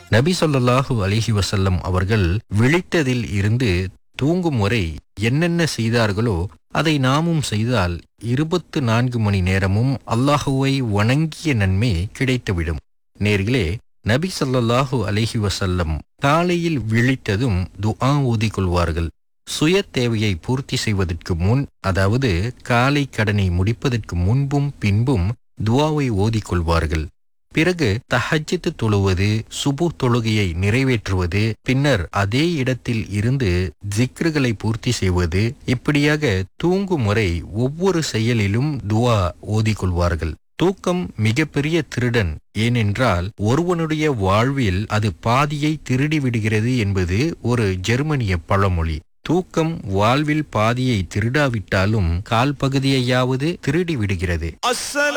நபி ஸல்லல்லாஹு அலைஹி வஸல்லம் அவர்கள் விழித்ததில் இருந்து தூங்கும் வரை என்னென்ன செய்தார்களோ அதை நாமும் செய்தால் இருபத்து நான்கு மணி நேரமும் அல்லாஹுவை வணங்கிய நன்மை கிடைத்துவிடும் நேர்களே நபி ஸல்லல்லாஹு அலைஹி வஸல்லம் காலையில் விழித்ததும் துஆ ஓதிக் கொள்வார்கள் சுய தேவையை பூர்த்தி செய்வதற்கு முன் அதாவது காலை கடனை முடிப்பதற்கு முன்பும் பின்பும் துஆவை ஓதிக் கொள்வார்கள் பிறகு தஹஜ்ஜத் தொழுவது சுபு தொழுகையை நிறைவேற்றுவது பின்னர் அதே இடத்தில் இருந்து ஜிக்ருகளை பூர்த்தி செய்வது இப்படியாக தூங்கும் முறை ஒவ்வொரு செயலிலும் துஆ ஓதிக் கொள்வார்கள் தூக்கம் மிகப்பெரிய திருடன் ஏனென்றால் ஒருவனுடைய வாழ்வில் அது பாதியை திருடி விடுகிறது என்பது ஒரு ஜெர்மனிய பழமொழி தூக்கம் வாழ்வில் பாதியை திருடாவிட்டாலும் கால் பகுதியையாவது திருடி விடுகிறது السلام